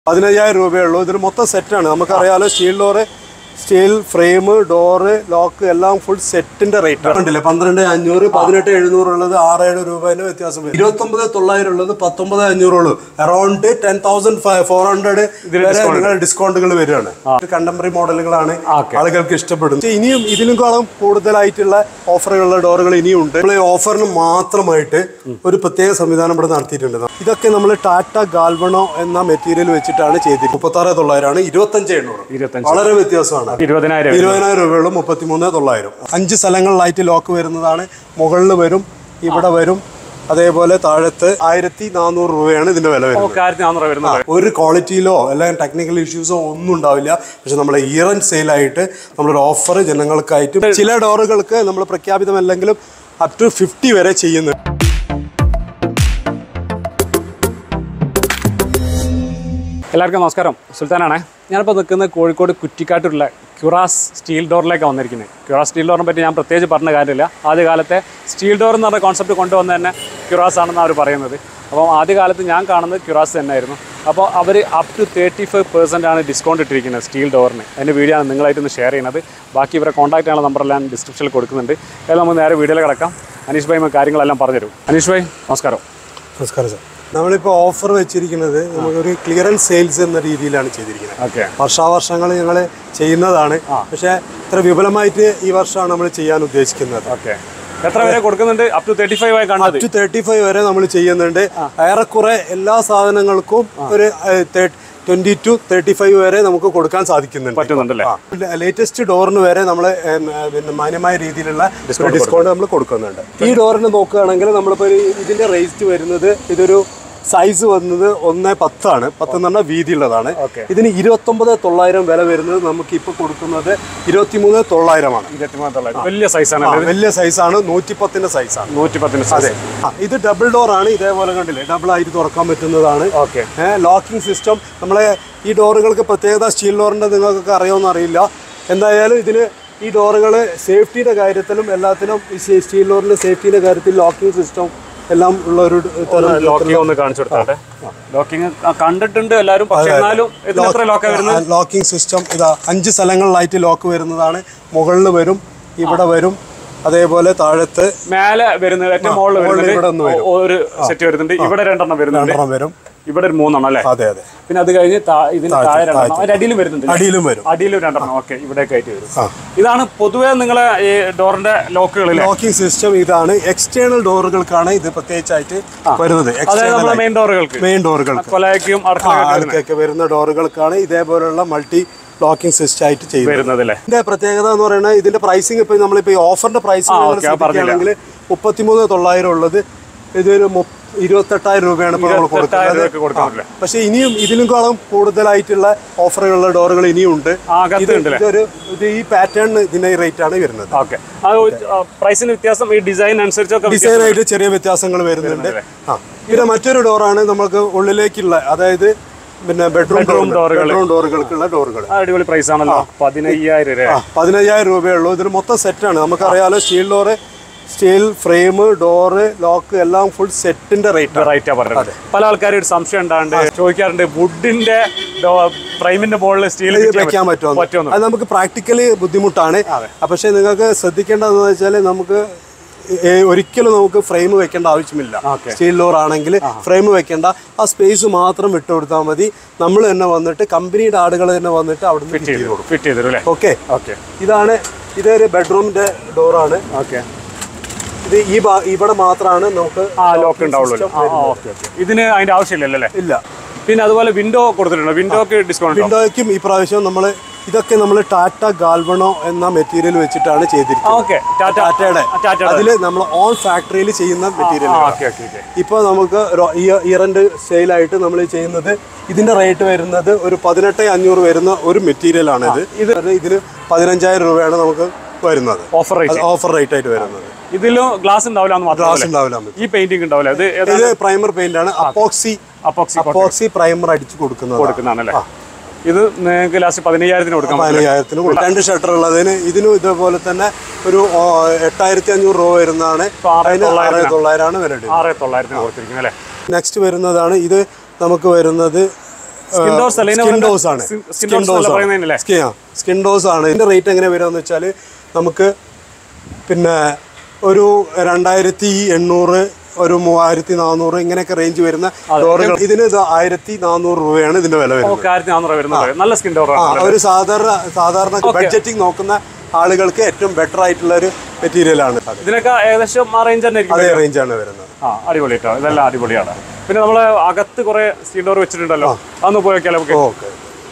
പതിനയ്യായിരം രൂപയേ ഉള്ളൂ ഇതൊരു മൊത്തം സെറ്റാണ് നമുക്കറിയാലോ steel door steel frame door lock എല്ലാം ഫുൾ സെറ്റിന്റെ റേറ്റ് ഉണ്ടല്ലേ പന്ത്രണ്ട് അഞ്ഞൂറ് പതിനെട്ട് എഴുന്നൂറ് ഉള്ളത് ആറ് ഏഴ് രൂപേന്റെ വ്യത്യാസം വരും ഇരുപത്തൊമ്പത് തൊള്ളായിരം ഉള്ളത് പത്തൊമ്പത് അഞ്ഞൂറ് ഉള്ളൂ around ten thousand four hundred വരെ നിങ്ങൾ ഡിസ്കൗണ്ടുകൾ വരികയാണ് കണ്ടംപററി മോഡലുകളാണ് ആളുകൾക്ക് ഇഷ്ടപ്പെടുന്നത് പക്ഷേ ഇനിയും ഇതിനേക്കാളും കൂടുതലായിട്ടുള്ള ഓഫറുകളുള്ള ഡോറുകൾ ഇനിയും ഉണ്ട് നമ്മൾ ഈ ഓഫറിന് മാത്രമായിട്ട് ഒരു പ്രത്യേക സംവിധാനം ഇവിടെ നടത്തിയിട്ടുണ്ട് ഇതൊക്കെ നമ്മൾ ടാറ്റ ഗാൽവണോ എന്ന മെറ്റീരിയൽ വെച്ചിട്ടാണ് ചെയ്തിരിക്കുന്നത് മുപ്പത്തി ആറ് തൊള്ളായിരമാണ് ഇരുപത്തഞ്ച് എണ്ണൂറ് ഇരുപത്തഞ്ച് വളരെ വ്യത്യാസമാണ് ഇരുപതിനായിരം ഇരുപതിനായിരം രൂപയുള്ളൂ മുപ്പത്തിമൂന്ന് തൊള്ളായിരം അഞ്ച് സ്ഥലങ്ങളിലായിട്ട് ലോക്ക് വരുന്നതാണ് മുകളിൽ വരും ഇവിടെ വരും അതേപോലെ താഴത്ത് ആയിരത്തി നാനൂറ് രൂപയാണ് ഇതിന്റെ വില വരുന്നത് കാര്യത്തിന് നാന്നൂറ് വരുന്നത് ഒരു ക്വാളിറ്റിയിലോ അല്ലെങ്കിൽ ടെക്നിക്കൽ ഇഷ്യൂസോ ഒന്നും ഉണ്ടാവില്ല പക്ഷെ നമ്മളെ ഇയർ ആൻഡ് സെയിലായിട്ട് നമ്മളൊരു ഓഫർ ജനങ്ങൾക്കായിട്ട് ചില ഡോറുകൾക്ക് നമ്മൾ പ്രഖ്യാപിതമല്ലെങ്കിലും അപ് ടു ഫിഫ്റ്റി വരെ ചെയ്യുന്നുണ്ട് എല്ലാവർക്കും നമസ്കാരം സുൽത്താനാണ് ഞാനിപ്പോൾ നിൽക്കുന്നത് കോഴിക്കോട് കുറ്റിക്കാട്ടുള്ള ക്യുറാസ് സ്റ്റീൽ ഡോറിലേക്കാണ് വന്നിരിക്കുന്നത് ക്യുറാസ് സ്റ്റീൽ ഡോറിനെ പറ്റി ഞാൻ പ്രത്യേകിച്ച് പറഞ്ഞ കാര്യമില്ല ആദ്യകാലത്തെ സ്റ്റീൽ ഡോർ എന്ന് പറഞ്ഞ കോൺസെപ്റ്റ് കൊണ്ടുവന്ന തന്നെ ക്യുറാസ് ആണെന്ന് അവർ പറയുന്നത് അപ്പോൾ ആദ്യകാലത്ത് ഞാൻ കാണുന്നത് ക്യുറാസ് തന്നെയായിരുന്നു അപ്പോൾ അവർ up to thirty five percent ആണ് ഡിസ്കൗണ്ട് ഇട്ടിരിക്കുന്നത് സ്റ്റീൽ ഡോറിന് അതിൻ്റെ വീഡിയോ ആണ് നിങ്ങളായിട്ട് ഒന്ന് ഷെയർ ചെയ്യുന്നത് ബാക്കി ഇവരെ കോൺടാക്ട് ചെയ്യാനുള്ള നമ്പറെല്ലാം ഡിസ്ക്രിപ്ഷനിൽ കൊടുക്കുന്നുണ്ട് അതിൽ നമുക്ക് നേരെ വീഡിയോയിൽ കിടക്കാം അനീഷ് ഭായി നമുക്ക് കാര്യങ്ങളെല്ലാം പറഞ്ഞുതരും അനീഷ് ഭായി നമസ്കാരം നമസ്കാരം സാർ നമ്മളിപ്പോൾ ഓഫർ വെച്ചിരിക്കുന്നത് നമുക്കൊരു ക്ലിയറൻസ് സെയിൽസ് എന്ന രീതിയിലാണ് ചെയ്തിരിക്കുന്നത് ഓക്കെ വർഷാവർഷങ്ങൾ ഞങ്ങൾ ചെയ്യുന്നതാണ് പക്ഷേ ഇത്ര വിപുലമായിട്ട് ഈ വർഷമാണ് നമ്മൾ ചെയ്യാൻ ഉദ്ദേശിക്കുന്നത് ഓക്കെ എത്ര വരെ കൊടുക്കുന്നുണ്ട് അപ് ടു തേർട്ടി ഫൈവ് ആയി കാണുന്നത് ടു തേർട്ടി ഫൈവ് വരെ നമ്മൾ ചെയ്യുന്നുണ്ട് ഏറെക്കുറെ എല്ലാ സാധനങ്ങൾക്കും ഒരു ട്വന്റി ടു തേർട്ടി ഫൈവ് വരെ നമുക്ക് കൊടുക്കാൻ സാധിക്കുന്നുണ്ട് പറ്റുന്നുണ്ടല്ലേ ലേറ്റസ്റ്റ് ഡോറിന് വരെ നമ്മൾ പിന്നെ മാന്യമായ രീതിയിലുള്ള ഡിസ്കൗണ്ട് നമ്മൾ കൊടുക്കുന്നുണ്ട് ഈ ഡോറിന് നോക്കുകയാണെങ്കിൽ നമ്മളിപ്പോൾ ഒരു ഇതിന്റെ റേറ്റ് വരുന്നത് ഇതൊരു സൈസ് വന്നത് ഒന്ന് പത്താണ് പത്ത് എന്ന് പറഞ്ഞാൽ വീതിയുള്ളതാണ് Okay. ഇതിന് ഇരുപത്തൊമ്പത് തൊള്ളായിരം വില വരുന്നത് നമുക്ക് ഇപ്പോൾ കൊടുക്കുന്നത് ഇരുപത്തിമൂന്ന് തൊള്ളായിരമാണ് ഇരുപത്തിമൂന്ന് തൊള്ളായിരം വലിയ സൈസാണ് ആ, വലിയ സൈസാണ് നൂറ്റിപ്പത്തിന്റെ സൈസാണ് നൂറ്റി പത്തിന് സൈസ് ആ, ഇത് ഡബിൾ ഡോർ ആണ് ഇതേപോലെ കണ്ടില്ലേ ഡബിൾ ആയിട്ട് തുറക്കാൻ പറ്റുന്നതാണ് ഓക്കെ ലോക്കിംഗ് സിസ്റ്റം നമ്മളെ ഈ ഡോറുകൾക്ക് പ്രത്യേകത സ്റ്റീൽ ഡോറിന്റെ നിങ്ങൾക്കൊക്കെ അറിയുമെന്ന് അറിയില്ല എന്തായാലും ഇതിന് ഈ ഡോറുകൾ സേഫ്റ്റിയുടെ കാര്യത്തിലും എല്ലാത്തിനും ഈ സ്റ്റീ- സ്റ്റീൽ ഡോറിന്റെ സേഫ്റ്റിയുടെ കാര്യത്തിൽ ലോക്കിംഗ് സിസ്റ്റം എല്ലാം ഉള്ള ഒരു തരം ലോക്കിംഗ് ഒന്ന് കാണിച്ചു കൊടുത്താട്ടെ ലോക്കിംഗ് കണ്ടിട്ടുണ്ട് എല്ലാവരും പക്ഷെ എന്നാലും ഇതിന് എത്ര ലോക്കാ വരുന്നത് ലോക്കിംഗ് സിസ്റ്റം ഇതാ അഞ്ച് സ്ഥലങ്ങളിലായിട്ട് ലോക്ക് വരുന്നതാണ് മുകളിൽ വരും ഇവിടെ വരും അതേപോലെ താഴത്ത് മേലെ വരുന്നത് ഏറ്റവും മുകളിൽ മുകളിൽ ഇവിടെ ഒന്ന് വരുന്നത് ഒരു സെറ്റ് വരുന്നുണ്ട് ഇവിടെ രണ്ടെണ്ണം വരുന്നുണ്ട് രണ്ടെണ്ണം വരും ഇവിടെ ഒരു മൂന്നെണ്ണം അല്ലേ അതെ അതെ പിന്നെ അത് കഴിഞ്ഞ് താ- ഇതിന് താഴെ രണ്ടെണ്ണം അതിന്റെ അടിയിലും വരുന്നുണ്ട് അടിയിലും വരും അടിയിലും രണ്ടെണ്ണം ഓക്കെ ഇവിടെ കയറ്റി വരും ആ. ഇതാണ് പൊതുവെ നിങ്ങളെ ഈ ഡോറിന്റെ ലോക്കുകളിൽ ലോക്കിംഗ് സിസ്റ്റം ഇതാണ് എക്സ്റ്റേണൽ ഡോറുകൾക്കാണ് ഇത് പ്രത്യേകിച്ചായിട്ട് വരുന്നത് അതായത് നമ്മുടെ മെയിൻ ഡോറുകൾക്ക് മെയിൻ ഡോറുകൾക്ക് കൊലയ്ക്കും അടുക്കള ആൾക്കൊക്കെ വരുന്ന ഡോറുകൾക്കാണ് ഇതേപോലെയുള്ള മൾട്ടി ലോക്കിംഗ് സിസ്റ്റം ആയിട്ട് ചെയ്യുന്നത് വരുന്നത് അല്ലേ ഇതിന്റെ പ്രത്യേകത എന്ന് പറയുന്നത് ഇതിന്റെ പ്രൈസിങ് ഇപ്പൊ നമ്മളിപ്പോ ഈ ഓഫറിന്റെ പ്രൈസിങ് okay, ആ ശ്രദ്ധിക്കുകയാണെങ്കിൽ മുപ്പത്തിമൂന്ന് തൊള്ളായിരം ഉള്ളത് ഇതൊരു മുപ്പ- ഇരുപത്തെട്ടായിരം രൂപയാണ് ഇപ്പോൾ നമ്മൾ എട്ടായിരം കൊടുക്കുന്നത് രൂപയ്ക്ക് കൊടുക്കുന്നില്ലേ പക്ഷെ ഇനിയും ഇതിനേക്കാളും കൂടുതലായിട്ടുള്ള ഓഫറുകളുള്ള ഡോറുകൾ ഇനിയും ഉണ്ട് അകത്ത് ഉണ്ടല്ലേ ഇതൊരു ഇത് ഈ പാറ്റേൺ ഇതിന്റെ റേറ്റ് ആണ് വരുന്നത് ഓക്കെ പ്രൈസിന് വ്യത്യാസം ഈ ഡിസൈൻ അനുസരിച്ചൊക്കെ ഡിസൈൻ ആയിട്ട് ചെറിയ വ്യത്യാസങ്ങൾ വരുന്നുണ്ട് ആ പിന്നെ മറ്റൊരു ഡോറാണ് നമുക്ക് ഉള്ളിലേക്കുള്ള അതായത് പിന്നെ ബെഡ്റൂം ഡോറുകൾ. ബെഡ്റൂം ഡോറുകൾക്കുള്ള ഡോറുകൾ ആ, അടിപൊളി പ്രൈസ് ആണല്ലോ പതിനയ്യായിരം രൂപ ആ പതിനയ്യായിരം രൂപയേ ഉള്ളൂ ഇതൊരു മൊത്തം സെറ്റാണ് നമുക്കറിയാലോ steel door steel frame door lock എല്ലാം ഫുൾ സെറ്റിന്റെ റേറ്റ് റൈറ്റാ പറഞ്ഞത് പല ആൾക്കാരും ഒരു സംശയം ഉണ്ടാണ്ട് ചോദിക്കാറുണ്ട് വുഡിന്റെ ഫ്രെയിമിന്റെ മുകളിൽ സ്റ്റീൽ വെക്കാൻ പറ്റുമോ പറ്റുമെന്ന് അത് നമുക്ക് പ്രാക്ടിക്കലി ബുദ്ധിമുട്ടാണ് ആ, പക്ഷേ നിങ്ങൾക്ക് ശ്രദ്ധിക്കേണ്ടതെന്ന് വെച്ചാൽ നമുക്ക് ഏ- ഒരിക്കലും നമുക്ക് ഫ്രെയിം വെക്കേണ്ട ആവശ്യമില്ല Okay. സ്റ്റീൽ ഡോർ ആണെങ്കിൽ ഫ്രെയിം വെക്കേണ്ട ആ സ്പേസ് മാത്രം വിട്ടുകൊടുത്താൽ മതി നമ്മൾ തന്നെ വന്നിട്ട് കമ്പനിയുടെ ആളുകൾ തന്നെ വന്നിട്ട് അവിടെ നിന്ന് ഫിറ്റ് ചെയ്ത് കൊടുക്കും ഫിറ്റ് ചെയ്തു അല്ലേ ഓക്കെ ഓക്കെ ഇതാണ് ഇതൊരു ബെഡ്റൂമിന്റെ ഡോറാണ് ഓക്കെ ഇത് ഈ ഭാ- ഇവിടെ മാത്രമാണ് നമുക്ക് ആ ലോക്ക് ഉണ്ടാവുള്ളൂ ആ ഓക്കെ ഓക്കെ ഇതിന് അതിന്റെ ആവശ്യമില്ലല്ലോ അല്ലേ ഇല്ല പിന്നെ അതുപോലെ വിൻഡോ കൊടുത്തിട്ടുണ്ട് വിൻഡോക്ക് ഡിസ്കൗണ്ട് ഉണ്ടോ വിൻഡോയ്ക്കും ഈ പ്രാവശ്യം നമ്മൾ ഇതൊക്കെ നമ്മൾ ടാറ്റ ഗാൽവണോ എന്ന മെറ്റീരിയൽ വെച്ചിട്ടാണ് ചെയ്തിരിക്കുന്നത് ഓക്കെ ടാറ്റ ടാറ്റയുടെ ടാറ്റ അതിൽ നമ്മൾ ഓൺ ഫാക്ടറിയിൽ ചെയ്യുന്ന മെറ്റീരിയൽ ഓക്കെ ഓക്കെ ഓക്കെ ഇപ്പോൾ നമുക്ക് ഇയറിൻ്റെ സെയിലായിട്ട് നമ്മൾ ചെയ്യുന്നത് ഇതിന്റെ റേറ്റ് വരുന്നത് ഒരു പതിനെട്ട് അഞ്ഞൂറ് വരുന്ന ഒരു മെറ്റീരിയൽ ആണ് ഇത് ഇത് ഇതിന് പതിനഞ്ചായിരം രൂപയാണ് നമുക്ക് വരുന്നത് ഓഫർ റേറ്റ് ഓഫർ റേറ്റ് ആയിട്ട് വരുന്നത് ഇതിലും ഗ്ലാസ് ഉണ്ടാവില്ല എന്ന് ഗ്ലാസ് മാത്രമല്ല ഉണ്ടാവില്ല നമുക്ക്. ഈ പെയിന്റിംഗ് ഉണ്ടാവില്ല ഇത് ഇത് പ്രൈമർ പെയിന്റ് ആണ് അപ്പോക്സി അപ്പോക്സി അപ്പോക്സി പ്രൈമർ അടിച്ചു കൊടുക്കുന്നത് കൊടുക്കുന്നതാണല്ലേ ഇത് നിങ്ങൾക്ക് ലാസ്റ്റ് പതിനയ്യായിരത്തിന് കൊടുക്കാം പതിനയ്യായിരത്തിന് കൊടുക്കും. രണ്ട് ഷട്ടർ ഉള്ളതിന് ഇതിനും ഇതേപോലെ തന്നെ ഒരു ഓ, എട്ടായിരത്തി അഞ്ഞൂറ് രൂപ വരുന്നതാണ് ആറ് അതിന് ആറ് തൊള്ളായിരമാണ് വില ആറ് തൊള്ളായിരത്തിന് കൊടുത്തിരിക്കുന്നത് അല്ലേ നെക്സ്റ്റ് വരുന്നതാണ് ഇത് നമുക്ക് വരുന്നത് സ്കിൻ ഡോർസ് അല്ലേ സ്കിൻ ഡോസ് ആണ് സ്കിൻ ഡോർസ് പറയുന്നതിനല്ലേ സ്കിൻ ഡോസ് ആണ് ഇതിന്റെ റേറ്റ് എങ്ങനെ വരിക എന്ന് വെച്ചാൽ നമുക്ക് പിന്നെ ഒരു രണ്ടായിരത്തി എണ്ണൂറ് ഒരു മൂവായിരത്തി നാനൂറ് ഇങ്ങനെയൊക്കെ റേഞ്ച് വരുന്ന ഡോറുകൾ ഇതിന് ഇത് ആയിരത്തി നാനൂറ് രൂപയാണ് ഇതിന്റെ വില വരുന്നത് ഓക്കെ ആയിരത്തി നാനൂറ് വരുന്നത് നല്ല സ്കിൻ ഡോർ ആ ഒരു സാധാരണ സാധാരണ ബഡ്ജറ്റിംഗ് നോക്കുന്ന ആളുകൾക്ക് ഏറ്റവും ബെറ്റർ ആയിട്ടുള്ള ഒരു മെറ്റീരിയൽ ആണ് അത് ഇതിനൊക്കെ ഏകദേശം ആ റേഞ്ച് തന്നെ ആയിരിക്കും അതേ റേഞ്ചാണ് വരുന്നത് ആ അടിപൊളി കേട്ടോ ഇതെല്ലാം അടിപൊളിയാണ് പിന്നെ നമ്മൾ അകത്ത് കുറെ സ്റ്റീൽ ഡോർ വെച്ചിട്ടുണ്ടല്ലോ അതൊന്ന് പോയി നോക്കിയാലോ നമുക്ക് ഓക്കെ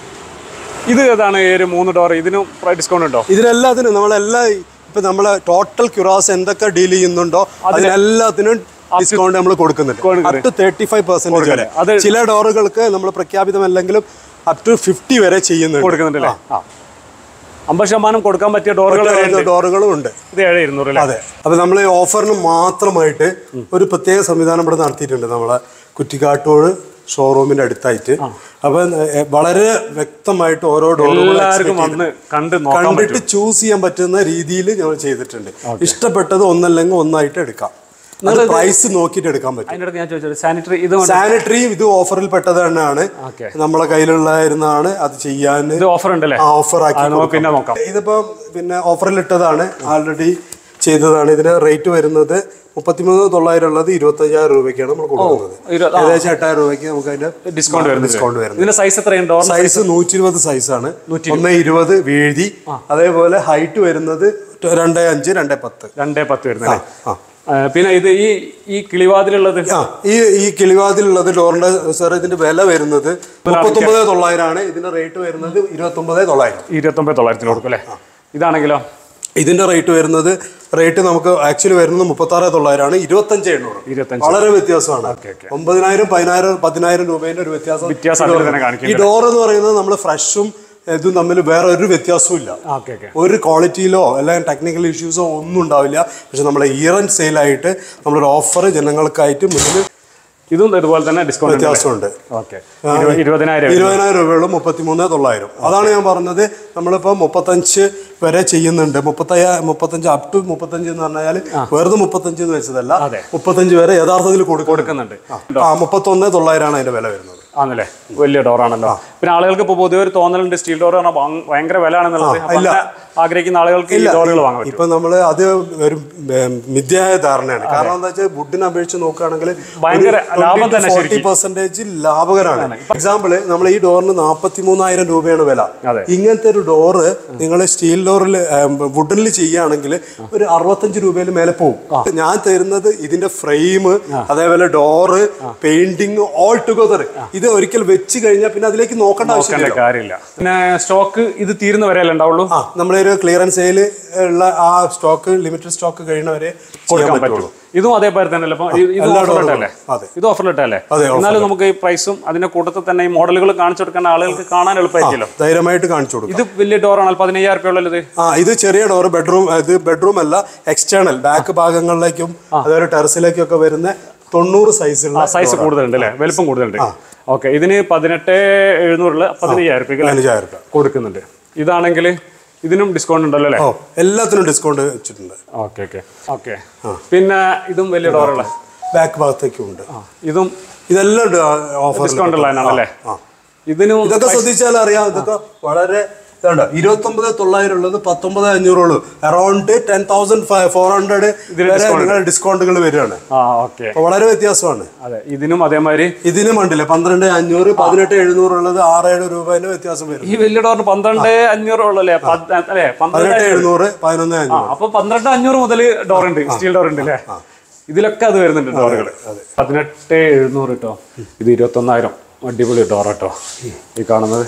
ഇത് ഏതാണ് ഈ ഒരു മൂന്ന് ഡോർ ഇതിനും ഡിസ്കൗണ്ട് ഉണ്ടോ ഇതിനെല്ലാത്തിനും നമ്മളെല്ലാം ഇപ്പൊ നമ്മളെ ടോട്ടൽ ക്യുറാസ് എന്തൊക്കെ ഡീൽ ചെയ്യുന്നുണ്ടോ അതിനെല്ലാത്തിനും ഡിസ്കൗണ്ട് നമ്മൾ കൊടുക്കുന്നുണ്ട് up to thirty five percentage വരെ അത് ചില ഡോറുകൾക്ക് നമ്മൾ പ്രഖ്യാപിതമല്ലെങ്കിലും അപ് ടു ഫിഫ്റ്റി വരെ ചെയ്യുന്നുണ്ട് കൊടുക്കുന്നുണ്ടല്ലേ ആ അമ്പത് ശതമാനം കൊടുക്കാൻ പറ്റിയ ഡോറുകൾ ഡോറുകളും ഉണ്ട് ഇത് ഏഴ് ഇരുന്നൂറ് അല്ലേ അതെ അപ്പൊ നമ്മൾ ഈ ഓഫറിന് മാത്രമായിട്ട് ഒരു പ്രത്യേക സംവിധാനം ഇവിടെ നടത്തിയിട്ടുണ്ട് നമ്മളെ കുറ്റിക്കാട്ടൂർ ഷോറൂമിന്റെ അടുത്തായിട്ട് അപ്പൊ എ, വളരെ വ്യക്തമായിട്ട് ഓരോ ഡോറുകളും എല്ലാവർക്കും വന്ന് കണ്ട് നോക്കാൻ പറ്റും കണ്ടിട്ട് ചൂസ് ചെയ്യാൻ പറ്റുന്ന രീതിയിൽ ഞങ്ങൾ ചെയ്തിട്ടുണ്ട് ഇഷ്ടപ്പെട്ടത് ഒന്നല്ലെങ്കിൽ ഒന്നായിട്ട് എടുക്കാം അത് പ്രൈസ് നോക്കിയിട്ട് എടുക്കാൻ പറ്റും അതിൻ്റെ ഇടയ്ക്ക് ഞാൻ ചോദിച്ചത് സാനിറ്ററി ഇത് കൊണ്ട് സാനിറ്ററിയും ഇത് ഓഫറിൽ പെട്ടത് തന്നെയാണ് ഓക്കെ നമ്മളെ കയ്യിലുള്ളതായിരുന്നതാണ് അത് ചെയ്യാൻ ഇത് ഓഫർ ഉണ്ടല്ലേ ഓഫർ ആക്കി അത് നമുക്ക് പിന്നെ നോക്കാം ഇതിപ്പോ പിന്നെ ഓഫറിൽ ഇട്ടതാണ് ആൾറെഡി ചെയ്തതാണ് ഇതിന് റേറ്റ് വരുന്നത് മുപ്പത്തിമൂന്ന് തൊള്ളായിരം ഉള്ളത് ഇരുപത്തി അയ്യായിരം രൂപയ്ക്കാണ് നമ്മൾ കൊടുക്കുന്നത് ഇരുപത്- ഏകദേശം എട്ടായിരം രൂപയ്ക്ക് നമുക്ക് അതിന്റെ ഡിസ്കൗണ്ട് വരുന്നത് ഡിസ്കൗണ്ട് വരുന്നത് ഇതിന്റെ സൈസ് എത്രയുണ്ട് ഡോർ സൈസ് നൂറ്റി ഇരുപത് സൈസാണ് ഒന്ന് ഇരുപത് വീഴ്തി അതേപോലെ ഹൈറ്റ് വരുന്നത് രണ്ട് അഞ്ച് രണ്ട് പത്ത് രണ്ടേ പത്ത് വരുന്നത് ആ ആ, പിന്നെ ഇത് ഈ ഈ കിളിവാതിലുള്ളത് ആ ഈ ഈ കിളിവാതിലുള്ളത് ഡോറിന്റെ സാർ ഇതിന്റെ വില വരുന്നത് മുപ്പത്തൊമ്പത് തൊള്ളായിരം ആണ് ഇതിന്റെ റേറ്റ് വരുന്നത് ഇരുപത്തൊമ്പത് തൊള്ളായിരം ഇരുപത്തൊമ്പത് തൊള്ളായിരത്തിന് കൊടുക്കും അല്ലേ ഇതാണെങ്കിലോ ഇതിന്റെ റേറ്റ് വരുന്നത് റേറ്റ് നമുക്ക് ആക്ച്വലി വരുന്നത് മുപ്പത്തി ആറ് തൊള്ളായിരം ആണ് ഇരുപത്തഞ്ച് എണ്ണൂറ് ഇരുപത്തഞ്ച് വളരെ വ്യത്യാസമാണ് ഒമ്പതിനായിരം പതിനായിരം പതിനായിരം രൂപേന്റെ ഒരു വ്യത്യാസം വ്യത്യാസം അതിൽ തന്നെ കാണിക്കും ഈ ഡോർ എന്ന് പറയുന്നത് നമ്മൾ ഫ്രഷും ഇതും തമ്മിൽ വേറെ ഒരു വ്യത്യാസവും ഇല്ല ഓക്കെ ഓക്കെ ഒരു ക്വാളിറ്റിയിലോ അല്ലെങ്കിൽ ടെക്നിക്കൽ ഇഷ്യൂസോ ഒന്നും ഉണ്ടാവില്ല പക്ഷെ നമ്മളെ ഇയർ ആൻഡ് സെയിലായിട്ട് നമ്മളൊരു ഓഫർ ജനങ്ങൾക്കായിട്ട് മുന്നിൽ ഇതും ഇതുപോലെ തന്നെ ഡിസ്കൗണ്ട് വ്യത്യാസമുണ്ട് ഓക്കെ ഇരുപതിനായിരം ഇരുപതിനായിരം രൂപയുള്ള മുപ്പത്തിമൂന്ന് തൊള്ളായിരം അതാണ് ഞാൻ പറഞ്ഞത് നമ്മളിപ്പോൾ മുപ്പത്തഞ്ച് വരെ ചെയ്യുന്നുണ്ട് മുപ്പത്തയ്യ മുപ്പത്തഞ്ച് അപ് ടു മുപ്പത്തഞ്ച് എന്ന് പറഞ്ഞാൽ വെറുതെ മുപ്പത്തഞ്ച് എന്ന് വെച്ചതല്ല അതെ. മുപ്പത്തഞ്ച് വരെ യഥാർത്ഥത്തിൽ കൊടുക്കും കൊടുക്കുന്നുണ്ട് ആ മുപ്പത്തൊന്ന് തൊള്ളായിരമാണ് അതിന്റെ വില വരുന്നത് ആണല്ലേ വലിയ ഡോറാണല്ലോ പിന്നെ ആളുകൾക്ക് ഇപ്പോൾ പൊതുവെ ഒരു തോന്നലുണ്ട് സ്റ്റീൽ ഡോർ പറഞ്ഞാൽ ഭയ- ഭയങ്കര വില ആണെന്നുള്ളത് അപ്പൊ അങ്ങനെ ആഗ്രഹിക്കുന്ന ആളുകൾക്ക് ഈ ഡോറുകൾ വാങ്ങാൻ പറ്റും ഇപ്പൊ നമ്മള് അത് ഒരു ഉം, മിഥ്യായ ധാരണയാണ് കാരണം എന്താ വെച്ചാൽ വുഡിനെ അപേക്ഷിച്ച് നോക്കുകയാണെങ്കിൽ ഭയങ്കര ലാഭം തന്നെ ഫോർട്ടി പെർസെന്റേജ് ലാഭകരമാണ് എക്സാമ്പിള് നമ്മൾ ഈ ഡോറിന് നാൽപ്പത്തി മൂന്നായിരം രൂപയാണ് വില അതെ. ഇങ്ങനത്തെ ഒരു ഡോറ് നിങ്ങൾ സ്റ്റീൽ ഡോറിൽ വുഡനിൽ ചെയ്യുകയാണെങ്കിൽ ഒരു അറുപത്തഞ്ച് രൂപയിൽ മേലെ പോകും ഞാൻ തരുന്നത് ഇതിന്റെ ഫ്രെയിം അതേപോലെ ഡോറ് പെയിന്റിങ് ഓൾ ടുഗദർ ഇത് ഒരിക്കൽ വെച്ച് കഴിഞ്ഞാൽ പിന്നെ അതിലേക്ക് നോക്കേണ്ട ആവശ്യമില്ല നോക്കേണ്ട കാര്യമില്ല പിന്നെ സ്റ്റോക്ക് ഇത് തീരുന്ന വരെയല്ലേ ഉണ്ടാവുള്ളൂ ആ നമ്മളൊരു ക്ലിയറൻസ് സെയിൽ ഉള്ള ആ സ്റ്റോക്ക് ലിമിറ്റഡ് സ്റ്റോക്ക് കഴിയുന്നവരെ ചെയ്യാൻ കൊടുക്കാൻ പറ്റുള്ളൂ പറ്റും ഇതും അതേപോലെ തന്നെ അല്ലേ ഇപ്പൊ ഇത് എല്ലാ ഓഫർ ഡോറുകളും. ഇട്ടല്ലേ അതെ. ഇത് ഓഫർ ഇട്ടല്ലേ അതെ, offer എന്നാലും നമുക്ക് ഈ പ്രൈസും അതിന്റെ കൂട്ടത്തിൽ തന്നെ ഈ മോഡലുകൾ കാണിച്ചു കൊടുക്കേണ്ട ആളുകൾക്ക് കാണാൻ എളുപ്പമായിരിക്കുമല്ലോ ധൈര്യമായിട്ട് കാണിച്ചു കൊടുക്കും ഇത് വലിയ ഡോറാണ് പതിനയ്യായിരം രൂപ ഉള്ളത് ആ ഇത് ചെറിയ ഡോർ ബെഡ്റൂം ഇത് ബെഡ്റൂം അല്ല എക്സ്റ്റേണൽ ബാക്ക് ഭാഗങ്ങളിലേക്കും അതുപോലെ ടെറസിലേക്കും ഒക്കെ വരുന്ന തൊണ്ണൂറ് സൈസുള്ള സൈസ് കൂടുതലുണ്ട് അല്ലേ വലിപ്പം കൂടുതലുണ്ട് ഓക്കെ ഇതിന് പതിനെട്ട് എഴുന്നൂറില് പതിനയ്യായിരം രൂപയ്ക്ക് പതിനഞ്ചായിരം രൂപ കൊടുക്കുന്നുണ്ട് ഇതാണെങ്കിൽ ഇതിനും ഡിസ്കൗണ്ട് ഉണ്ടല്ലോ അല്ലേ ഓ എല്ലാത്തിനും ഡിസ്കൗണ്ട് വെച്ചിട്ടുണ്ട് ഓക്കെ ഓക്കെ ഓക്കെ പിന്നെ ഇതും വലിയ ഡോറുള്ള ബാക്ക് ഭാഗത്തേക്കും ഉണ്ട് ഇതും ഇതെല്ലാം ഓഫർ ഡിസ്കൗണ്ട് ഉള്ളതിനാണല്ലേ ആ. ഇതിനും ഇതൊക്കെ ശ്രദ്ധിച്ചാൽ അറിയാം ഇതൊക്കെ വളരെ ഇതുണ്ട് ഇരുപത്തൊമ്പത് തൊള്ളായിരം ഉള്ളത് പത്തൊമ്പത് അഞ്ഞൂറുള്ളൂ around ten thousand four hundred വരെ നിങ്ങൾ ഡിസ്കൗണ്ടുകൾ വരികയാണ് ആ ഓക്കെ അപ്പൊ വളരെ വ്യത്യാസമാണ് അതെ ഇതിനും അതേമാതിരി ഇതിനും കണ്ടില്ലേ പന്ത്രണ്ട് അഞ്ഞൂറ് പതിനെട്ട് എഴുന്നൂറ് ഉള്ളത് ആറേഴ് രൂപേന്റെ വ്യത്യാസം വരും ഈ വലിയ ഡോറിന് പന്ത്രണ്ട് അഞ്ഞൂറ് ഉള്ളല്ലേ പത്- അല്ലേ പന്ത്രണ്ട് പതിനെട്ട് എഴുന്നൂറ് പതിനൊന്ന് ആ അഞ്ഞൂറ് അപ്പൊ പന്ത്രണ്ട് അഞ്ഞൂറ് മുതൽ ഡോർ ഉണ്ട് സ്റ്റീൽ ഡോർ ഉണ്ട് അല്ലേ ഇതിലൊക്കെ അത് വരുന്നുണ്ട് ഡോറുകൾ പതിനെട്ട് എഴുന്നൂറ് കേട്ടോ ഇത് ഇരുപത്തൊന്നായിരം അടിപൊളി ഡോർ കേട്ടോ ഈ കാണുന്നത്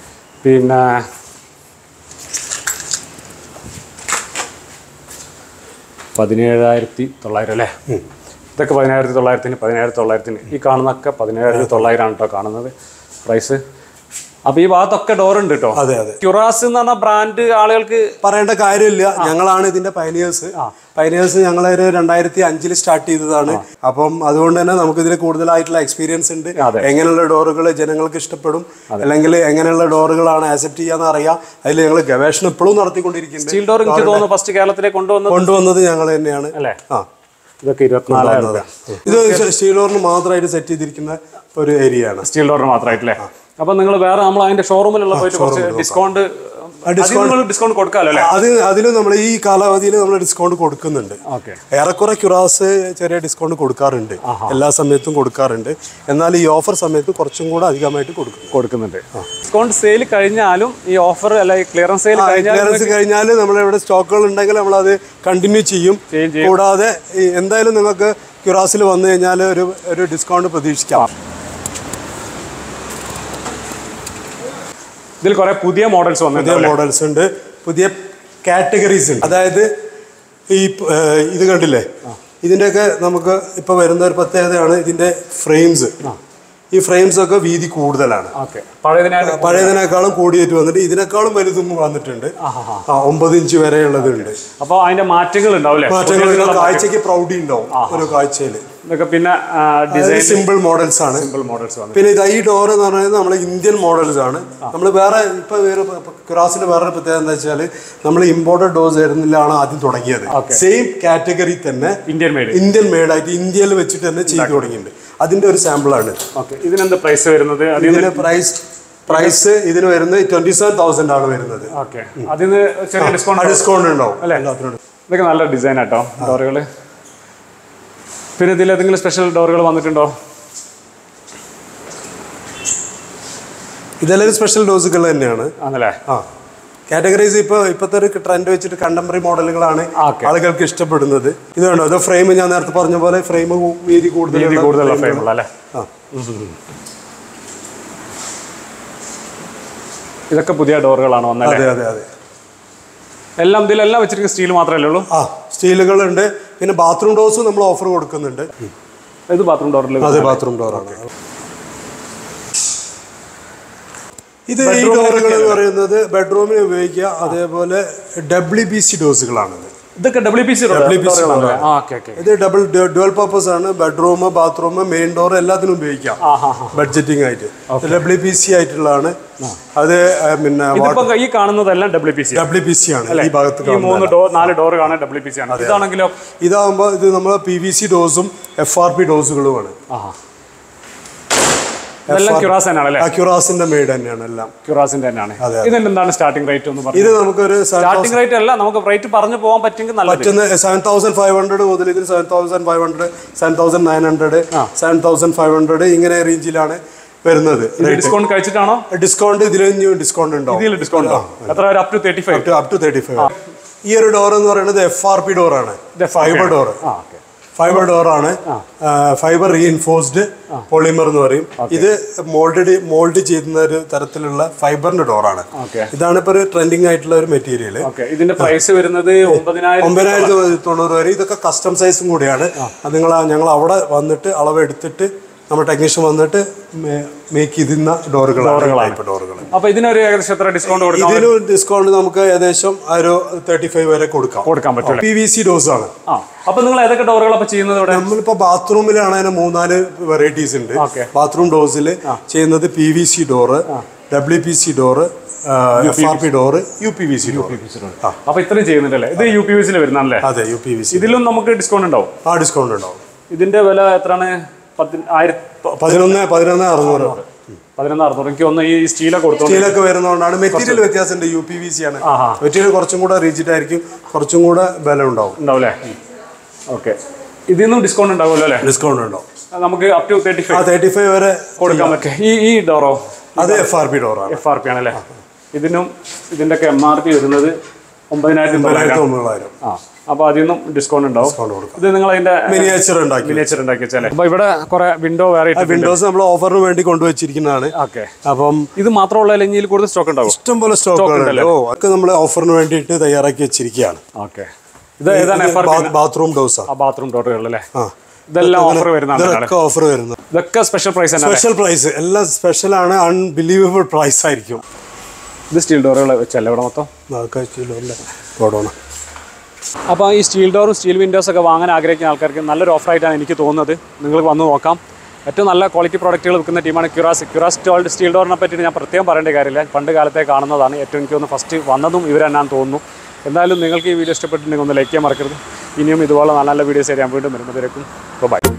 പിന്നെ പതിനേഴായിരത്തി തൊള്ളായിരം അല്ലേ ഇതൊക്കെ പതിനായിരത്തി തൊള്ളായിരത്തിന് പതിനായിരത്തി തൊള്ളായിരത്തിന് ഈ കാണുന്നൊക്കെ പതിനേഴായിരത്തി തൊള്ളായിരമാണ് കേട്ടോ കാണുന്നത് പ്രൈസ് അപ്പൊ ഈ ഭാഗത്തൊക്കെ ഡോർ ഉണ്ട് കേട്ടോ അതെ അതെ ക്യുറാസ് എന്ന് പറഞ്ഞ ബ്രാൻഡ് ആളുകൾക്ക് പറയേണ്ട കാര്യമില്ല ഞങ്ങളാണ് ഇതിന്റെ പൈനിയേഴ്സ് പൈനിയേഴ്സ് ഞങ്ങൾ ഒരു രണ്ടായിരത്തി അഞ്ചിൽ സ്റ്റാർട്ട് ചെയ്തതാണ് അപ്പം അതുകൊണ്ട് തന്നെ നമുക്ക് ഇതിൽ കൂടുതലായിട്ടുള്ള എക്സ്പീരിയൻസ് ഉണ്ട് അതെ. എങ്ങനെയുള്ള ഡോറുകൾ ജനങ്ങൾക്ക് ഇഷ്ടപ്പെടും അല്ലെങ്കിൽ എങ്ങനെയുള്ള ഡോറുകളാണ് ആക്സെപ്റ്റ് ചെയ്യാന്ന് അറിയാം അതിൽ ഞങ്ങൾ ഗവേഷണം ഇപ്പോഴും നടത്തിക്കൊണ്ടിരിക്കുന്നുണ്ട് സ്റ്റീൽ ഡോർ എനിക്ക് തോന്നുന്നു ഫസ്റ്റ് കേരളത്തിലേക്ക് കൊണ്ടുവന്നത് കൊണ്ടുവന്നത് ഞങ്ങൾ തന്നെയാണ് അല്ലേ ആ ഇതൊക്കെ ഇരുപത്തിനാലായിരം രൂപ ഇത് സ്റ്റീൽ ഡോറിന് മാത്രമായിട്ട് സെറ്റ് ചെയ്തിരിക്കുന്ന ഒരു ഏരിയ ആണ് സ്റ്റീൽ ഡോറിന് മാത്രമായിട്ടല്ലേ അപ്പൊ നിങ്ങൾ വേറെ നമ്മൾ അതിന്റെ ഷോറൂമിലുള്ള പോയിട്ട് കുറച്ച് ഡിസ്കൗണ്ട് നിങ്ങൾ ഡിസ്കൗണ്ട് കൊടുക്കാമല്ലോ അല്ലേ അത് അതിലും നമ്മൾ ഈ കാലാവധിയിൽ നമ്മൾ ഡിസ്കൗണ്ട് കൊടുക്കുന്നുണ്ട് ഓക്കെ ഏറെക്കുറെ ക്യുറാസ് ചെറിയ ഡിസ്കൗണ്ട് കൊടുക്കാറുണ്ട് എല്ലാ സമയത്തും കൊടുക്കാറുണ്ട് എന്നാൽ ഈ ഓഫർ സമയത്ത് കുറച്ചും കൂടെ അധികമായിട്ട് കൊടുക്കും കൊടുക്കുന്നുണ്ട് ഡിസ്കൗണ്ട് സെയിൽ കഴിഞ്ഞാലും ഈ ഓഫർ അല്ല ഈ ക്ലിയറൻസ് സെയിൽ കഴിഞ്ഞാൽ ക്ലിയറൻസ് കഴിഞ്ഞാൽ നമ്മൾ ഇവിടെ സ്റ്റോക്കുകൾ ഉണ്ടെങ്കിൽ നമ്മൾ അത് കണ്ടിന്യൂ ചെയ്യും ചെയ്യും, ചെയ്യും. കൂടാതെ ഈ എന്തായാലും നിങ്ങൾക്ക് ക്യുറാസിൽ വന്നു കഴിഞ്ഞാൽ ഒരു ഒരു ഡിസ്കൗണ്ട് പ്രതീക്ഷിക്കാം ഇതിൽ കുറെ പുതിയ മോഡൽസ് വന്നിട്ടുണ്ട് പുതിയ മോഡൽസ് ഉണ്ട് പുതിയ കാറ്റഗറീസ് ഉണ്ട് അതായത് ഈ ഏഹ്, ഇത് കണ്ടില്ലേ ഇതിൻ്റെയൊക്കെ നമുക്ക് ഇപ്പോൾ വരുന്ന ഒരു പ്രത്യേകതയാണ് ഇതിൻ്റെ ഫ്രെയിംസ് ഈ ഫ്രെയിംസ് ഒക്കെ വീതി കൂടുതലാണ് ഓക്കെ പഴയതിനായിട്ട് പഴയതിനേക്കാളും കൂടിയിട്ട് വന്നിട്ട് ഇതിനേക്കാളും വലുതും വന്നിട്ടുണ്ട് ആ ഒമ്പത് ഇഞ്ച് വരെയുള്ളതുണ്ട് അപ്പോൾ അതിന്റെ മാറ്റങ്ങൾ ഉണ്ടാവില്ലേ മാറ്റങ്ങൾ കാഴ്ചക്ക് പ്രൗഡി ഉണ്ടാവും ഒരു കാഴ്ചയിൽ ഇതൊക്കെ പിന്നെ ഡിസൈൻ സിമ്പിൾ മോഡൽസ് ആണ് മോഡൽസ് വന്നു പിന്നെ ഇത് ഈ ഡോർ എന്ന് പറയുന്നത് നമ്മൾ ഇന്ത്യൻ മോഡൽസ് ആണ് നമ്മൾ വേറെ ഇപ്പൊ വേറെ ക്രാസിന്റെ വേറൊരു പ്രത്യേകത എന്താ വെച്ചാൽ നമ്മൾ ഇമ്പോർട്ടഡ് ഡോസ് വരുന്നില്ലാണ് ആദ്യം തുടങ്ങിയത് സെയിം കാറ്റഗറി തന്നെ ഇന്ത്യൻ മെയ്ഡ് ഇന്ത്യൻ മെയ്ഡായിട്ട് ഇന്ത്യയിൽ വെച്ചിട്ട് തന്നെ ചെയ്തു തുടങ്ങിയിട്ടുണ്ട് അതിന്റെ ഒരു സാമ്പിൾ ആണ് ഓക്കെ ഇതിനെന്ത് പ്രൈസ് വരുന്നത് അതിൽ ഇതിന് പ്രൈസ് പ്രൈസ് ഇതിന് വരുന്നത് ട്വന്റി സെവൻ തൗസൻഡ് ആണ് വരുന്നത് ഓക്കെ അതിൽ നിന്ന് ചെറിയ ഡിസ്കൗണ്ട് ഡിസ്കൗണ്ട് ഉണ്ടാവും എല്ലാത്തിനും ഇതൊക്കെ നല്ല ഡിസൈൻ ആട്ടോ ഡോറുകൾ പിന്നെ ഇതിൽ ഏതെങ്കിലും സ്പെഷ്യൽ ഡോറുകൾ വന്നിട്ടുണ്ടോ ഇതെല്ലാം സ്പെഷ്യൽ ഡോസുകൾ തന്നെയാണ് ആണല്ലേ ആ കാറ്റഗറീസ് ഇപ്പൊ ഇപ്പോഴത്തെ ഒരു ട്രെൻഡ് വെച്ചിട്ട് കണ്ടംപററി മോഡലുകളാണ് ഓക്കെ ആളുകൾക്ക് ഇഷ്ടപ്പെടുന്നത് ഇത് വേണോ ഇത് ഫ്രെയിം ഞാൻ നേരത്തെ പറഞ്ഞ പോലെ ഫ്രെയിം വീതി കൂടുതൽ വീതി കൂടുതലുള്ള ഫ്രെയിമുള്ള അല്ലേ ആ. ഇതൊക്കെ പുതിയ ഡോറുകളാണ് വന്നത് അതെ അതെ അതെ എല്ലാം ഇതിലെല്ലാം വെച്ചിരിക്കുന്ന സ്റ്റീൽ മാത്രമല്ലേ ഉള്ളൂ ആ സ്റ്റീലുകളുണ്ട് പിന്നെ ബാത്റൂം ഡോസും നമ്മൾ ഓഫർ കൊടുക്കുന്നുണ്ട് ഇത് ബാത്റൂം ഡോറിൽ അതെ ബാത്റൂം ഡോറാണ് ഇത് ഈ ഡോറുകൾ എന്ന് പറയുന്നത് ബെഡ്റൂമിന് ഉപയോഗിക്കുക അതേപോലെ ഡബ്ല്യു ബി സി ഡോസുകളാണ് ഇതൊക്കെ ഡബ്ല്യു പി സി WPC ആ ഓക്കെ ഓക്കെ ഇത് ഡബിൾ ഡുവൽ പർപ്പസ് ആണ് ബെഡ്റൂം ബാത്റൂം മെയിൻ ഡോർ എല്ലാത്തിനും ഉപയോഗിക്കാം ആ ഹാ ഹാ ബഡ്ജറ്റിംഗ് ആയിട്ട് ഡബ്ല്യു പി സി ആയിട്ടുള്ളതാണ് അത് ആ, പിന്നെ ഇതിപ്പോ ഈ കാണുന്നതെല്ലാം W P C W P C ആണ് ഈ ഭാഗത്ത് ഈ മൂന്ന് ഡോർ നാല് ഡോർ കാണാൻ ഡബ്ല്യു പി സി ആണ് ഇതാണെങ്കിലോ ഇതാകുമ്പോൾ ഇത് നമ്മൾ പി വി സി ഡോസും എഫ് ആർ പി ഡോസുകളുമാണ് ആഹാ ഇതെല്ലാം ക്യുറാസ് തന്നെയാണ് അല്ലേ അക്യുറാസിന്റെ മെയ്ഡ് തന്നെയാണ് എല്ലാം ക്യുറാസിന്റെ തന്നെയാണ് ഇതിന്റെ എന്താണ് സ്റ്റാർട്ടിംഗ് റേറ്റ് ഒന്ന് പറഞ്ഞു ഇത് നമുക്കൊരു സ്റ്റാർട്ടിംഗ് റേറ്റ് അല്ല നമുക്ക് റേറ്റ് പറഞ്ഞു പോകാൻ പറ്റുമെങ്കിൽ നല്ലത് പറ്റുന്ന സെവൻ തൗസൻഡ് ഫൈവ് ഹൺഡ്രഡ് മുതൽ ഇതിന് seven thousand five hundred seven thousand nine hundred seven thousand five hundred ഇങ്ങനെ റേഞ്ചിലാണ് വരുന്നത് ഡിസ്കൗണ്ട് കഴിച്ചിട്ടാണോ ഡിസ്കൗണ്ട് ഇതിൽ ഡിസ്കൗണ്ട് ഉണ്ടാവും ഇതിൽ ഡിസ്കൗണ്ട് എത്ര വരെ up to thirty five up to thirty five ഈ ഒരു ഡോർ എന്ന് പറയുന്നത് എഫ് ആർ പി ഡോറാണ് ഫൈബർ ഡോർ ആ ഓക്കെ ഫൈബർ ഡോറാണ് ഫൈബർ റീഇൻഫോഴ്സ്ഡ് പോളിമർ എന്ന് പറയും ഇത് മോൾഡ് മോൾഡ് ചെയ്യുന്ന ഒരു തരത്തിലുള്ള ഫൈബറിന്റെ ഡോറാണ് ഓക്കെ ഇതാണ് ഇപ്പോൾ ഒരു ട്രെൻഡിങ് ആയിട്ടുള്ള ഒരു മെറ്റീരിയൽ ഓക്കെ ഇതിന്റെ പ്രൈസ് വരുന്നത് ഒമ്പതിനായിരം ഒമ്പതിനായിരത്തി തൊണ്ണൂറ് വരെ ഇതൊക്കെ കസ്റ്റം സൈസും കൂടിയാണ് അത് നിങ്ങൾ ഞങ്ങൾ അവിടെ വന്നിട്ട് അളവ് എടുത്തിട്ട് നമ്മുടെ ടെക്നീഷ്യൻ വന്നിട്ട് മേക്ക് ചെയ്യുന്ന ഡോറുകളാണ് ടൈപ്പ് ഡോറുകൾ അപ്പൊ ഇതിനൊരു ഏകദേശം എത്ര ഡിസ്കൗണ്ട് കൊടുക്കാം ഇതിന് ഡിസ്കൗണ്ട് നമുക്ക് ഏകദേശം ആ ഒരു തേർട്ടി ഫൈവ് വരെ കൊടുക്കാം കൊടുക്കാൻ പറ്റും പി വി സി ഡോസ് ആണ് ആ അപ്പൊ നിങ്ങൾ ഏതൊക്കെ ഡോറുകൾ അപ്പൊ ചെയ്യുന്നത് ഇവിടെ നമ്മളിപ്പോ ബാത്റൂമിലാണ് അതിന് മൂന്നാല് വെറൈറ്റീസ് ഉണ്ട് Okay. ബാത്റൂം ഡോസിൽ ചെയ്യുന്നത് P V C door W P C door F R P door U P V C door അപ്പൊ ഇത്രയും ചെയ്യുന്നുണ്ടല്ലേ ഇത് യു പി വി സിയിൽ വരുന്നല്ലേ അതെ യു പി വി സി ഇതിലും നമുക്ക് ഡിസ്കൗണ്ട് ഉണ്ടാവും ആ ഡിസ്കൗണ്ട് ഉണ്ടാവും ഇതിന്റെ വില എത്രയാണ് പത്തി ആയിരത്തി പ- പതിനൊന്ന് പതിനൊന്ന് അറുന്നൂറ് പതിനൊന്ന് അറുന്നൂറ് എനിക്ക് ഒന്ന് ഈ സ്റ്റീലൊക്കെ കൊടുത്തു സ്റ്റീലൊക്കെ വരുന്നതുകൊണ്ടാണ് മെറ്റീരിയൽ വ്യത്യാസമുണ്ട് യു പി വി സി ആണ് ആഹാ. മെറ്റീരിയൽ കുറച്ചും കൂടെ റീച്ചിട്ട് ആയിരിക്കും കുറച്ചും കൂടെ ബലം ഉണ്ടാവും ഉണ്ടാവും അല്ലേ ഓക്കെ ഇതിൽ നിന്നും ഡിസ്കൗണ്ട് ഉണ്ടാവുമല്ലോ അല്ലേ ഡിസ്കൗണ്ട് ഉണ്ടാവും അത് നമുക്ക് up to thirty ah five thirty five വരെ കൊടുക്കാൻ പറ്റും ഈ ഈ ഡോറോ അത് എഫ് ആർ പി ഡോറാണ് എഫ് ആർ പി ആണല്ലേ ഇതിനും ഇതിന്റെ ഒക്കെ എം ആർ പി വരുന്നത് ഒമ്പതിനായിരത്തി ഒമ്പതിനായിരത്തി തൊള്ളായിരം ഒമ്പതിനായിരം ആ അപ്പൊ അതിൽ നിന്നും ഡിസ്കൗണ്ട് ഉണ്ടാവും ഡിസ്കൗണ്ട് കൊടുക്കാം ഇത് നിങ്ങൾ അതിന്റെ മിനിയേച്ചർ ഉണ്ടാക്കി മിനിയേച്ചർ ഉണ്ടാക്കി വെച്ചാലേ അപ്പൊ ഇവിടെ കുറെ വിൻഡോ വേറെ വിൻഡോസ് നമ്മൾ ഓഫറിന് വേണ്ടി കൊണ്ടുവച്ചിരിക്കുന്നതാണ് ഓക്കെ അപ്പം ഇത് മാത്രമുള്ള ലെഞ്ചിയിൽ കൂടുതൽ സ്റ്റോക്ക് ഉണ്ടാവും ഇഷ്ടംപോലെ സ്റ്റോക്കുകളുണ്ട് ഓ അതൊക്കെ നമ്മൾ ഓഫറിന് വേണ്ടിയിട്ട് തയ്യാറാക്കി വെച്ചിരിക്കുകയാണ് ഓക്കെ ഇത് ഏതാണ് എഫ് ആർ പി ബാത്റൂം ഡോസാ ആ ബാത്റൂം ഡോറുകൾ അല്ലേ ആ ഇതെല്ലാം ഓഫർ വരുന്നതാണ് ഇതൊക്കെ ഓഫർ വരുന്നത് ഇതൊക്കെ സ്പെഷ്യൽ പ്രൈസ് തന്നെ സ്പെഷ്യൽ പ്രൈസ് എല്ലാം സ്പെഷ്യൽ ആണ് അൺബിലീവബിൾ പ്രൈസ് ആയിരിക്കും ഇത് സ്റ്റീൽ ഡോറുകൾ വെച്ചല്ലേ ഇവിടെ മൊത്തം അതൊക്കെ കിലോയിലെ ഗോഡൗണ് അപ്പോൾ ഈ സ്റ്റീൽ ഡോറും സ്റ്റീൽ വിൻഡോസ് ഒക്കെ വാങ്ങാൻ ആഗ്രഹിക്കുന്ന ആൾക്കാർക്ക് നല്ലൊരു ഓഫറായിട്ടാണ് എനിക്ക് തോന്നുന്നത് നിങ്ങൾക്ക് വന്ന് നോക്കാം ഏറ്റവും നല്ല ക്വാളിറ്റി പ്രോഡക്റ്റുകൾ വിൽക്കുന്ന ടീമാണ് ക്യൂറാസ് ക്യൂറാസ് ടോൾഡ് സ്റ്റീൽ ഡോറിനെ പറ്റി ഞാൻ പ്രത്യേകം പറയേണ്ട കാര്യമില്ല പണ്ട് കാലത്തെ കാണുന്നതാണ് ഏറ്റവും എനിക്ക് തോന്നുന്നു ഫസ്റ്റ് വന്നതും ഇവരെന്നാന്ന് തോന്നുന്നു എന്തായാലും നിങ്ങൾക്ക് ഈ വീഡിയോ ഇഷ്ടപ്പെട്ടിട്ടുണ്ടെങ്കിൽ ഒന്ന് ലൈക്ക് ചെയ്യാൻ മറക്കരുത് ഇനിയും ഇതുപോലെ നല്ല നല്ല വീഡിയോസ് ഞാൻ വീണ്ടും വരുന്നതിലേക്കും ബൈ